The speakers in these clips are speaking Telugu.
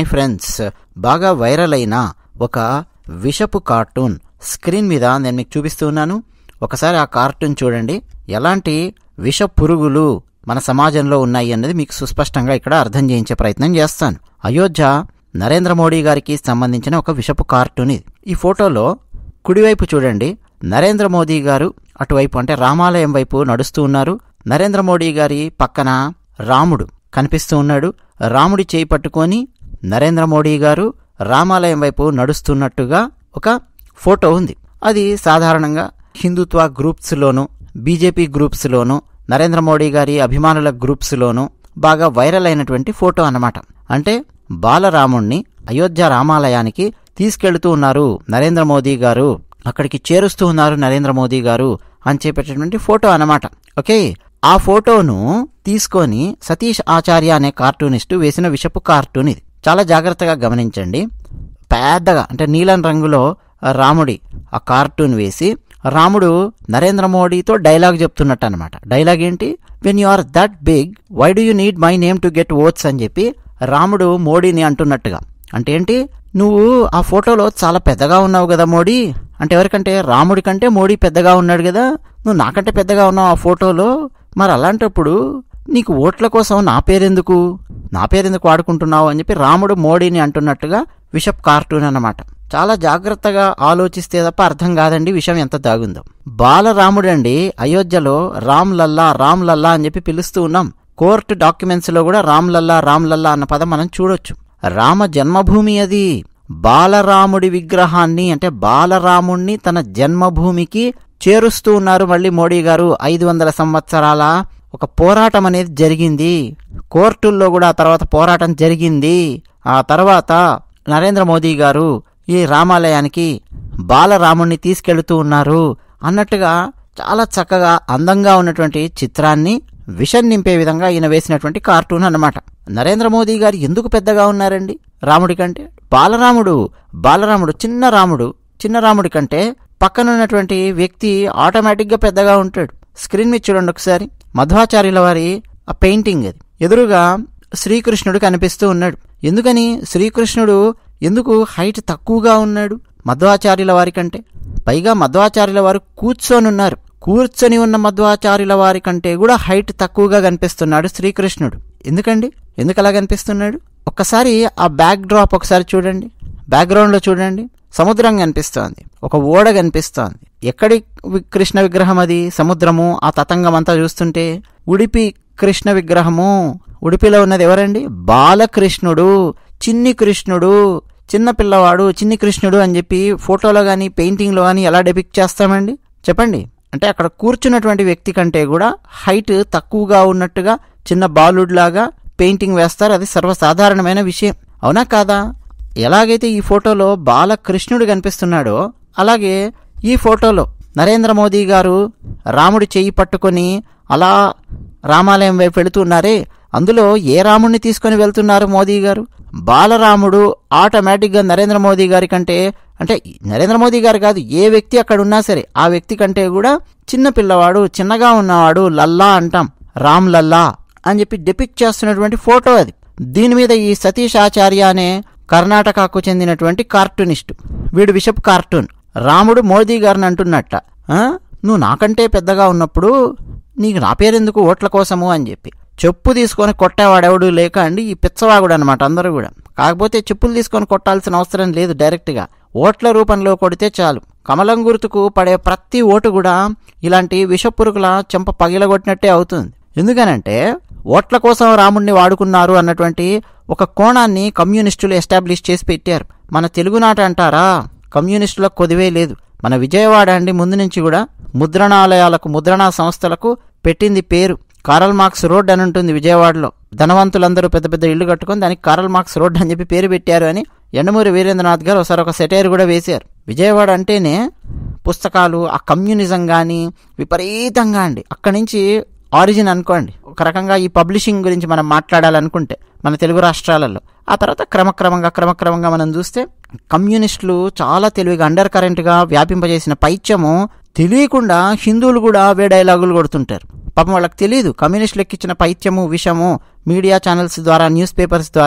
మై ఫ్రెండ్స్ బాగా వైరల్ అయిన ఒక విషపు కార్టూన్ స్క్రీన్ మీద నేను మీకు చూపిస్తూ ఉన్నాను ఒకసారి ఆ కార్టూన్ చూడండి ఎలాంటి విష పురుగులు మన సమాజంలో ఉన్నాయి అన్నది మీకు సుస్పష్టంగా ఇక్కడ అర్థం చేయించే ప్రయత్నం చేస్తాను అయోధ్య నరేంద్ర మోడీ గారికి సంబంధించిన ఒక విషపు కార్టూన్ ఇది ఈ ఫోటోలో కుడివైపు చూడండి నరేంద్ర మోదీ గారు అటువైపు అంటే రామాలయం వైపు నడుస్తూ ఉన్నారు నరేంద్ర మోడీ గారి పక్కన రాముడు కనిపిస్తూ ఉన్నాడు రాముడి చేయి పట్టుకొని నరేంద్ర మోడీ గారు రామాలయం వైపు నడుస్తున్నట్టుగా ఒక ఫోటో ఉంది అది సాధారణంగా హిందుత్వ గ్రూప్స్లోను బీజేపీ గ్రూప్స్లోను నరేంద్ర మోడీ గారి అభిమానుల గ్రూప్స్లోను బాగా వైరల్ అయినటువంటి ఫోటో అన్నమాట అంటే బాలరాముణ్ణి అయోధ్య రామాలయానికి తీసుకెళ్తూ ఉన్నారు నరేంద్ర మోదీ గారు అక్కడికి చేరుస్తూ ఉన్నారు నరేంద్ర మోదీ గారు అని చెప్పేటటువంటి ఫోటో అన్నమాట ఓకే ఆ ఫోటోను తీసుకొని సతీష్ ఆచార్య అనే కార్టూనిస్టు వేసిన విషపు కార్టూన్ ఇది చాలా జాగ్రత్తగా గమనించండి పెద్దగా అంటే నీలం రంగులో రాముడి ఆ కార్టూన్ వేసి రాముడు నరేంద్ర మోడీతో డైలాగ్ చెప్తున్నట్టు అనమాట డైలాగ్ ఏంటి when you are that big why do you need my name to get votes అని చెప్పి రాముడు మోడీని అంటున్నట్టుగా అంటే ఏంటి నువ్వు ఆ ఫోటోలో చాలా పెద్దగా ఉన్నావు కదా మోడీ అంటే ఎవరికంటే రాముడి కంటే మోడీ పెద్దగా ఉన్నాడు కదా నువ్వు నాకంటే పెద్దగా ఉన్నావు ఆ ఫోటోలో మరి అలాంటప్పుడు నీకు ఓట్ల కోసం నా పేరెందుకు నా పేరెందుకు వాడుకుంటున్నావు అని చెప్పి రాముడు మోడీని అంటున్నట్టుగా విషప్ కార్టూన్ అన్నమాట చాలా జాగ్రత్తగా ఆలోచిస్తే తప్ప అర్థం కాదండి విషయం ఎంత దాగుందో బాలరాముడు అండి అయోధ్యలో రామ్ లల్లా రామ్ లల్లా అని చెప్పి పిలుస్తూ ఉన్నాం కోర్టు డాక్యుమెంట్స్ లో కూడా రామ్ లల్లా రామ్ లల్లా అన్న పదం మనం చూడొచ్చు రామ జన్మభూమి అది బాలరాముడి విగ్రహాన్ని అంటే బాలరాముణ్ణి తన జన్మభూమికి చేరుస్తూ ఉన్నారు మళ్ళీ మోడీ గారు ఐదు వందల సంవత్సరాల ఒక పోరాటం అనేది జరిగింది కోర్టుల్లో కూడా ఆ తర్వాత పోరాటం జరిగింది ఆ తర్వాత నరేంద్ర మోదీ గారు ఈ రామాలయానికి బాలరాముణ్ణి తీసుకెళ్తూ ఉన్నారు అన్నట్టుగా చాలా చక్కగా అందంగా ఉన్నటువంటి చిత్రాన్ని విషన్ నింపే విధంగా ఈయన వేసినటువంటి కార్టూన్ అన్నమాట నరేంద్ర మోదీ గారు ఎందుకు పెద్దగా ఉన్నారండి రాముడి కంటే బాలరాముడు బాలరాముడు చిన్న రాముడు చిన్న రాముడి కంటే పక్కన ఉన్నటువంటి వ్యక్తి ఆటోమేటిక్గా పెద్దగా ఉంటాడు స్క్రీన్ మీద చూడండి ఒకసారి మధ్వాచార్యుల వారి ఆ పెయింటింగ్ అది ఎదురుగా శ్రీకృష్ణుడు కనిపిస్తూ ఉన్నాడు ఎందుకని శ్రీకృష్ణుడు ఎందుకు హైట్ తక్కువగా ఉన్నాడు మధ్వాచార్యుల వారి కంటే పైగా మధ్వాచార్యుల వారు కూర్చొని ఉన్నారు కూర్చొని ఉన్న మధ్వాచార్యుల వారి కంటే కూడా హైట్ తక్కువగా కనిపిస్తున్నాడు శ్రీకృష్ణుడు ఎందుకండి ఎందుకు అలా కనిపిస్తున్నాడు ఒక్కసారి ఆ బ్యాక్ డ్రాప్ ఒకసారి చూడండి బ్యాక్గ్రౌండ్లో చూడండి సముద్రం కనిపిస్తోంది ఒక ఓడ కనిపిస్తోంది ఎక్కడి వి- కృష్ణ విగ్రహం అది సముద్రము ఆ తతంగం అంతా చూస్తుంటే ఉడిపి కృష్ణ విగ్రహము ఉడిపిలో ఉన్నది ఎవరండి బాలకృష్ణుడు చిన్ని కృష్ణుడు చిన్న పిల్లవాడు చిన్ని కృష్ణుడు అని చెప్పి ఫోటోలో కానీ పెయింటింగ్లో కానీ ఎలా డెపిక్ట్ చేస్తామండి చెప్పండి అంటే అక్కడ కూర్చున్నటువంటి వ్యక్తి కంటే కూడా హైట్ తక్కువగా ఉన్నట్టుగా చిన్న బాలుడిలాగా పెయింటింగ్ వేస్తారు అది సర్వసాధారణమైన విషయం అవునా కాదా ఎలాగైతే ఈ ఫోటోలో బాలకృష్ణుడు కనిపిస్తున్నాడో అలాగే ఈ ఫోటోలో నరేంద్ర మోదీ గారు రాముడి చెయ్యి పట్టుకొని అలా రామాలయం వైపు వెళుతున్నారే అందులో ఏ రాముడిని తీసుకొని వెళ్తున్నారు మోదీ గారు బాలరాముడు ఆటోమేటిక్గా నరేంద్ర మోదీ గారి కంటే అంటే నరేంద్ర మోదీ గారు కాదు ఏ వ్యక్తి అక్కడ ఉన్నా సరే ఆ వ్యక్తి కంటే కూడా చిన్న పిల్లవాడు చిన్నగా ఉన్నవాడు లల్లా అంటాం రామ్ లల్లా అని చెప్పి డెపిక్ట్ చేస్తున్నటువంటి ఫోటో అది దీని మీద ఈ సతీష్ ఆచార్య అనే కర్ణాటకకు చెందినటువంటి కార్టూనిస్ట్ వీడు విషప్ కార్టూన్ రాముడు మోదీ గారిని అంటున్నట్ట "ఆ? నువ్వు నాకంటే పెద్దగా ఉన్నప్పుడు నీకు నా పేరెందుకు ఓట్ల కోసము అని చెప్పి చెప్పు తీసుకొని కొట్టేవాడెవడు లేక అండి ఈ పిచ్చవాగుడు అనమాట అందరూ కూడా కాకపోతే చెప్పులు తీసుకొని కొట్టాల్సిన అవసరం లేదు డైరెక్ట్గా ఓట్ల రూపంలో కొడితే చాలు కమలం గుర్తుకు పడే ప్రతి ఓటు కూడా ఇలాంటి విషపురుగుల చెంప పగిలగొట్టినట్టే అవుతుంది ఎందుకనంటే ఓట్ల కోసం రాముణ్ణి వాడుకున్నారు అన్నటువంటి ఒక కోణాన్ని కమ్యూనిస్టులు ఎస్టాబ్లిష్ చేసి పెట్టారు మన తెలుగునాట అంటారా కమ్యూనిస్టులకు కొదివే లేదు మన విజయవాడ అండి ముందు నుంచి కూడా ముద్రణాలయాలకు ముద్రణా సంస్థలకు పెట్టింది పేరు కారల్ మార్క్స్ రోడ్ అని ఉంటుంది విజయవాడలో ధనవంతులందరూ పెద్ద పెద్ద ఇల్లు కట్టుకొని దానికి కారల్ మార్క్స్ రోడ్ అని చెప్పి పేరు పెట్టారు అని ఎండమూరి వీరేంద్రనాథ్ గారు ఒకసారి ఒక సెటైర్ కూడా వేశారు విజయవాడ అంటేనే పుస్తకాలు ఆ కమ్యూనిజం కానీ విపరీతంగా అండి అక్కడి నుంచి ఆరిజిన్ అనుకోండి ఒక రకంగా ఈ పబ్లిషింగ్ గురించి మనం మాట్లాడాలనుకుంటే మన తెలుగు రాష్ట్రాలలో ఆ తర్వాత క్రమక్రమంగా క్రమక్రమంగా మనం చూస్తే కమ్యూనిస్టులు చాలా తెలివిగా అండర్ కరెంట్గా వ్యాపింపజేసిన పైత్యము తెలియకుండా హిందువులు కూడా అవే డైలాగులు కొడుతుంటారు పాపం వాళ్ళకి తెలియదు కమ్యూనిస్టులు ఎక్కించిన పైత్యము విషము మీడియా ఛానల్స్ ద్వారా న్యూస్ పేపర్స్ ద్వారా అని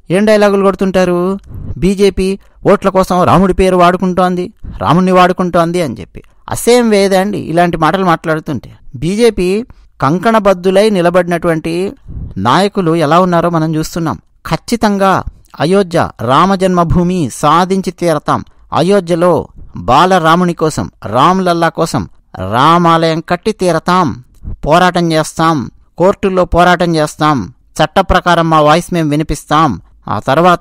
ఏం డైలాగులు కొడుతుంటారు బీజేపీ ఓట్ల కోసం రాముడి పేరు వాడుకుంటోంది రాముడిని వాడుకుంటోంది అని చెప్పి అసేం వేదండి ఇలాంటి మాటలు మాట్లాడుతుంటే బీజేపీ కంకణబద్దులై నిలబడినటువంటి నాయకులు ఎలా ఉన్నారో మనం చూస్తున్నాం ఖచ్చితంగా అయోధ్య రామజన్మభూమి సాధించి తీరతాం అయోధ్యలో బాలరాముని కోసం రామ్లల్లా కోసం రామాలయం కట్టి తీరతాం పోరాటం చేస్తాం కోర్టుల్లో పోరాటం చేస్తాం చట్ట ప్రకారం మా వాయిస్ మేము వినిపిస్తాం ఆ తర్వాత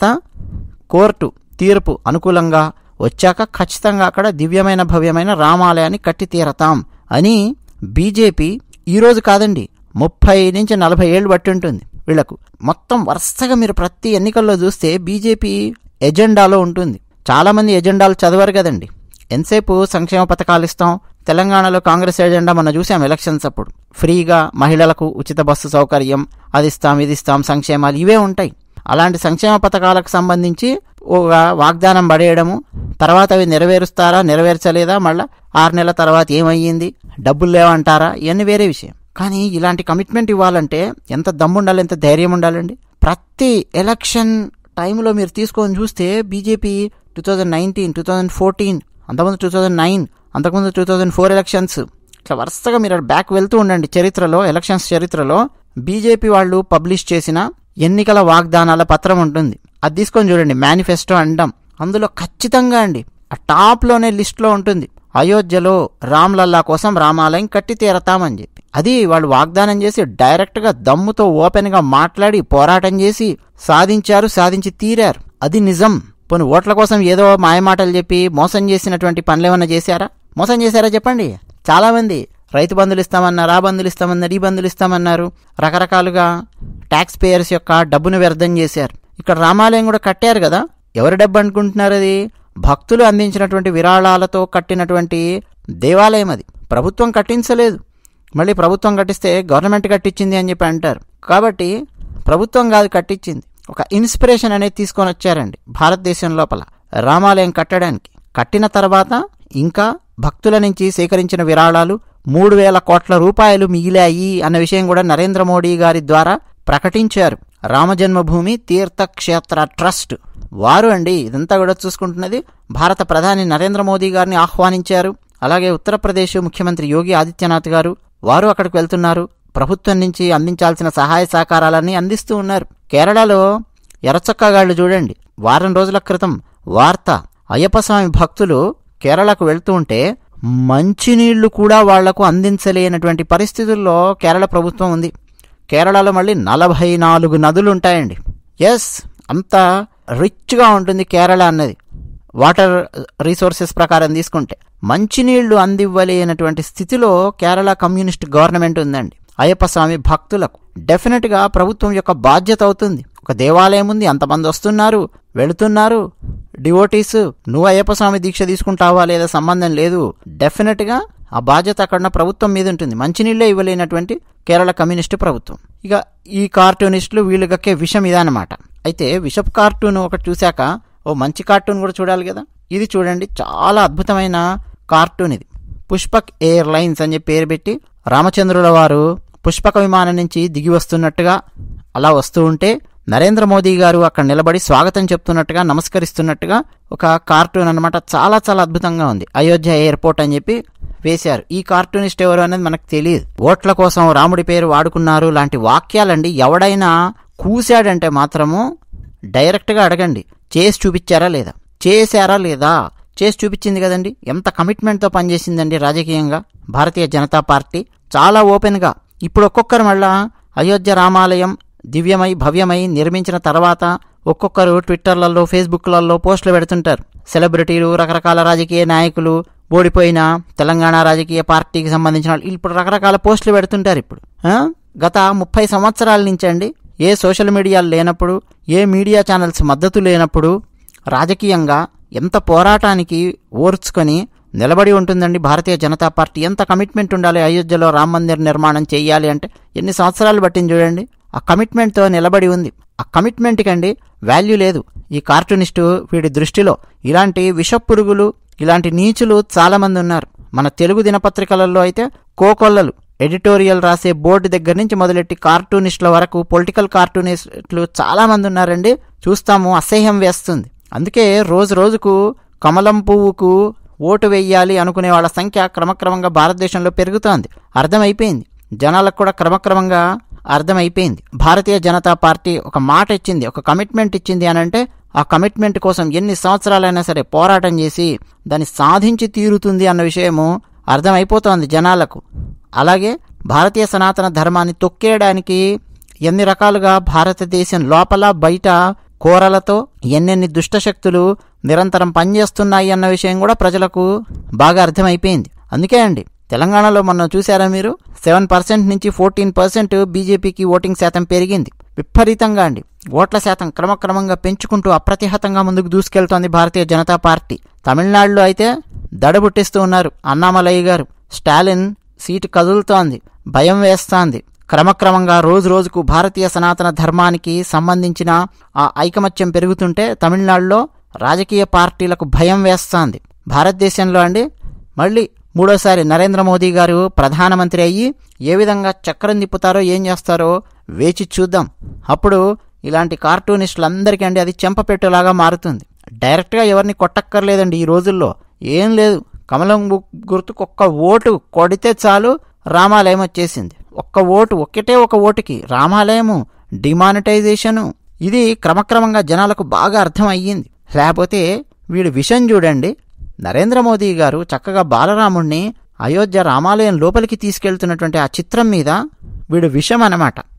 కోర్టు తీర్పు అనుకూలంగా వచ్చాక ఖచ్చితంగా అక్కడ దివ్యమైన భవ్యమైన రామాలయాన్ని కట్టి తీరతాం అని బీజేపీ ఈరోజు కాదండి ముప్పై నుంచి నలభై ఏళ్ళు బట్టి ఉంటుంది వీళ్లకు మొత్తం వరుసగా మీరు ప్రతి ఎన్నికల్లో చూస్తే బీజేపీ ఎజెండాలో ఉంటుంది చాలామంది ఎజెండాలు చదవరు కదండి ఎంతసేపు సంక్షేమ పథకాలు ఇస్తాం తెలంగాణలో కాంగ్రెస్ ఎజెండా మనం చూసాం ఎలక్షన్స్ అప్పుడు ఫ్రీగా మహిళలకు ఉచిత బస్సు సౌకర్యం అది ఇస్తాం ఇది ఇస్తాం సంక్షేమాలు ఇవే ఉంటాయి అలాంటి సంక్షేమ పథకాలకు సంబంధించి ఒక వాగ్దానం పడేయడము తర్వాత అవి నెరవేరుస్తారా నెరవేర్చలేదా మళ్ళీ ఆరు నెలల తర్వాత ఏమయ్యింది డబ్బులు లేవంటారా ఇవన్నీ వేరే విషయం కానీ ఇలాంటి కమిట్మెంట్ ఇవ్వాలంటే ఎంత దమ్ము ఉండాలి ఎంత ధైర్యం ఉండాలండి ప్రతి ఎలక్షన్ టైంలో మీరు తీసుకొని చూస్తే BJP two thousand nineteen two thousand fourteen అంతకుముందు టూ థౌజండ్ నైన్ అంతకుముందు టూ థౌజండ్ ఫోర్ ఎలక్షన్స్ ఇట్లా వరుసగా మీరు బ్యాక్ వెళ్తూ ఉండండి చరిత్రలో ఎలక్షన్స్ చరిత్రలో బీజేపీ వాళ్ళు పబ్లిష్ చేసిన ఎన్నికల వాగ్దానాల పత్రం ఉంటుంది అది తీసుకొని చూడండి మేనిఫెస్టో అంటాం అందులో ఖచ్చితంగా అండి ఆ టాప్లోనే లిస్ట్లో ఉంటుంది అయోధ్యలో రామ్లల్లా కోసం రామాలయం కట్టి తీరతామని చెప్పి అది వాళ్ళు వాగ్దానం చేసి డైరెక్ట్గా దమ్ముతో ఓపెన్గా మాట్లాడి పోరాటం చేసి సాధించారు సాధించి తీరారు అది నిజం పోనీ ఓట్ల కోసం ఏదో మాయమాటలు చెప్పి మోసం చేసినటువంటి పనులు ఏమన్నా చేశారా మోసం చేశారా చెప్పండి చాలామంది రైతు బంధులు ఇస్తామన్నారు ఆ బంధులు ఇస్తామన్నారు ఈ బంధులు ఇస్తామన్నారు రకరకాలుగా ట్యాక్స్ పేయర్స్ యొక్క డబ్బును వ్యర్థం చేశారు ఇక్కడ రామాలయం కూడా కట్టారు కదా ఎవరి డబ్బు అనుకుంటున్నారు అది భక్తులు అందించినటువంటి విరాళాలతో కట్టినటువంటి దేవాలయం అది ప్రభుత్వం కట్టించలేదు మళ్ళీ ప్రభుత్వం కట్టిస్తే గవర్నమెంట్ కట్టించింది అని చెప్పి అంటారు కాబట్టి ప్రభుత్వం కాదు కట్టించింది ఒక ఇన్స్పిరేషన్ అనేది తీసుకొని వచ్చారండి భారతదేశం లోపల రామాలయం కట్టడానికి కట్టిన తర్వాత ఇంకా భక్తుల నుంచి సేకరించిన విరాళాలు మూడు వేల కోట్ల రూపాయలు మిగిలాయి అన్న విషయం కూడా నరేంద్ర మోడీ గారి ద్వారా ప్రకటించారు రామజన్మభూమి తీర్థక్షేత్ర ట్రస్ట్ వారు అండి ఇదంతా కూడా చూసుకుంటున్నది భారత ప్రధాని నరేంద్ర మోదీ గారిని ఆహ్వానించారు అలాగే ఉత్తరప్రదేశ్ ముఖ్యమంత్రి యోగి ఆదిత్యనాథ్ గారు వారు అక్కడికి వెళ్తున్నారు ప్రభుత్వం నుంచి అందించాల్సిన సహాయ సహకారాలన్నీ అందిస్తూ ఉన్నారు కేరళలో ఎర్రచొక్కగాళ్ళు చూడండి వారం రోజుల క్రితం వార్త అయ్యప్ప స్వామి భక్తులు కేరళకు వెళ్తూ ఉంటే మంచినీళ్లు కూడా వాళ్లకు అందించలేనటువంటి పరిస్థితుల్లో కేరళ ప్రభుత్వం ఉంది కేరళలో మళ్ళీ నలభై నాలుగు నదులు ఉంటాయండి ఎస్ అంత రిచ్గా ఉంటుంది కేరళ అన్నది వాటర్ రీసోర్సెస్ ప్రకారం తీసుకుంటే మంచినీళ్లు అందివ్వలేనటువంటి స్థితిలో కేరళ కమ్యూనిస్ట్ గవర్నమెంట్ ఉందండి అయ్యప్ప స్వామి భక్తులకు డెఫినెట్గా ప్రభుత్వం యొక్క బాధ్యత అవుతుంది ఒక దేవాలయం ఉంది అంతమంది వస్తున్నారు వెళుతున్నారు డివోటీస్ నువ్వు అయ్యప్ప స్వామి దీక్ష తీసుకుంటావా లేదా సంబంధం లేదు డెఫినెట్గా ఆ బాధ్యత అక్కడ ప్రభుత్వం మీద ఉంటుంది మంచినీళ్ళే ఇవ్వలేనటువంటి కేరళ కమ్యూనిస్టు ప్రభుత్వం ఇక ఈ కార్టూనిస్టులు వీళ్ళు గక్కే విషం ఇదన్నమాట అయితే విషప్ కార్టూన్ ఒకటి చూశాక ఓ మంచి కార్టూన్ కూడా చూడాలి కదా ఇది చూడండి చాలా అద్భుతమైన కార్టూన్ ఇది పుష్పక్ ఎయిర్ లైన్స్ అని చెప్పి పేరు పెట్టి రామచంద్రుల వారు పుష్పక విమానం నుంచి దిగి వస్తున్నట్టుగా అలా వస్తూ ఉంటే నరేంద్ర మోదీ గారు అక్కడ నిలబడి స్వాగతం చెప్తున్నట్టుగా నమస్కరిస్తున్నట్టుగా ఒక కార్టూన్ అనమాట చాలా చాలా అద్భుతంగా ఉంది అయోధ్య ఎయిర్పోర్ట్ అని చెప్పి వేశారు ఈ కార్టూనిస్ట్ ఎవరు అనేది మనకు తెలియదు ఓట్ల కోసం రాముడి పేరు వాడుకున్నారు లాంటి వాక్యాలండి ఎవడైనా కూశాడంటే మాత్రము డైరెక్ట్గా అడగండి చేసి చూపించారా లేదా చేశారా లేదా చేసి చూపించింది కదండి ఎంత కమిట్మెంట్తో పనిచేసిందండి రాజకీయంగా భారతీయ జనతా పార్టీ చాలా ఓపెన్గా ఇప్పుడు ఒక్కొక్కరు మళ్ళా అయోధ్య రామాలయం దివ్యమై భవ్యమై నిర్మించిన తర్వాత ఒక్కొక్కరు ట్విట్టర్లలో ఫేస్బుక్లలో పోస్టులు పెడుతుంటారు సెలబ్రిటీలు రకరకాల రాజకీయ నాయకులు ఓడిపోయిన తెలంగాణ రాజకీయ పార్టీకి సంబంధించిన వాళ్ళు ఇప్పుడు రకరకాల పోస్టులు పెడుతుంటారు ఇప్పుడు ఆ? గత ముప్పై సంవత్సరాల నుంచి అండి ఏ సోషల్ మీడియాలు లేనప్పుడు ఏ మీడియా ఛానల్స్ మద్దతు లేనప్పుడు రాజకీయంగా ఎంత పోరాటానికి ఓర్చుకొని నిలబడి ఉంటుందండి భారతీయ జనతా పార్టీ ఎంత కమిట్మెంట్ ఉండాలి అయోధ్యలో రామ మందిర్ నిర్మాణం చేయాలి అంటే ఎన్ని సంవత్సరాలు పట్టింది చూడండి ఆ కమిట్మెంట్తో నిలబడి ఉంది ఆ కమిట్మెంట్కి అండి వాల్యూ లేదు ఈ కార్టూనిస్టు వీడి దృష్టిలో ఇలాంటి విషపురుగులు ఇలాంటి నీచులు చాలామంది ఉన్నారు మన తెలుగు దినపత్రికలలో అయితే కోకొల్లలు ఎడిటోరియల్ రాసే బోర్డు దగ్గర నుంచి మొదలెట్టి కార్టూనిస్టుల వరకు పొలిటికల్ కార్టూనిస్టులు చాలా మంది ఉన్నారండి చూస్తాము అసహ్యం వేస్తుంది అందుకే రోజు రోజుకు కమలం పువ్వుకు ఓటు వెయ్యాలి అనుకునే వాళ్ళ సంఖ్య క్రమక్రమంగా భారతదేశంలో పెరుగుతోంది అర్థమైపోయింది జనాలకు కూడా క్రమక్రమంగా అర్థమైపోయింది భారతీయ జనతా పార్టీ ఒక మాట ఇచ్చింది ఒక కమిట్మెంట్ ఇచ్చింది అని అంటే ఆ కమిట్మెంట్ కోసం ఎన్ని సంవత్సరాలైనా సరే పోరాటం చేసి దాన్ని సాధించి తీరుతుంది అన్న విషయము అర్థమైపోతోంది జనాలకు అలాగే భారతీయ సనాతన ధర్మాన్ని తొక్కేయడానికి ఎన్ని రకాలుగా భారతదేశం లోపల బయట కోరలతో ఎన్నెన్ని దుష్టశక్తులు నిరంతరం పనిచేస్తున్నాయి అన్న విషయం కూడా ప్రజలకు బాగా అర్థమైపోయింది అందుకే అండి తెలంగాణలో మనం చూసారా మీరు సెవెన్ పర్సెంట్ నుంచి ఫోర్టీన్ పర్సెంట్ బీజేపీకి ఓటింగ్ శాతం పెరిగింది విపరీతంగా అండి ఓట్ల శాతం క్రమక్రమంగా పెంచుకుంటూ అప్రతిహతంగా ముందుకు దూసుకెళ్తోంది భారతీయ జనతా పార్టీ తమిళనాడులో అయితే దడబుట్టిస్తూ ఉన్నారు అన్నామలయ్య గారు స్టాలిన్ సీటు కదులుతోంది భయం వేస్తోంది క్రమక్రమంగా రోజు రోజుకు భారతీయ సనాతన ధర్మానికి సంబంధించిన ఆ ఐకమత్యం పెరుగుతుంటే తమిళనాడులో రాజకీయ పార్టీలకు భయం వేస్తోంది భారతదేశంలో అండి మళ్ళీ మూడోసారి నరేంద్ర మోదీ గారు ప్రధానమంత్రి అయ్యి ఏ విధంగా చక్రం తిప్పుతారో ఏం చేస్తారో వేచి చూద్దాం అప్పుడు ఇలాంటి కార్టూనిస్టులందరికీ అండి అది చెంపపెట్టేలాగా మారుతుంది డైరెక్ట్గా ఎవరిని కొట్టక్కర్లేదండి ఈ రోజుల్లో ఏం లేదు కమలం గు- గుర్తుకు ఒక్క ఓటు కొడితే చాలు రామాలయం వచ్చేసింది ఒక్క ఓటు ఒక్కటే ఒక ఓటుకి రామాలయము డిమానిటైజేషను ఇది క్రమక్రమంగా జనాలకు బాగా అర్థం అయ్యింది లేకపోతే వీడి విషయం చూడండి నరేంద్ర మోదీ గారు చక్కగా బాలరాముణ్ణి అయోధ్య రామాలయం లోపలికి తీసుకెళ్తున్నటువంటి ఆ చిత్రం మీద వీడు విషం అన్నమాట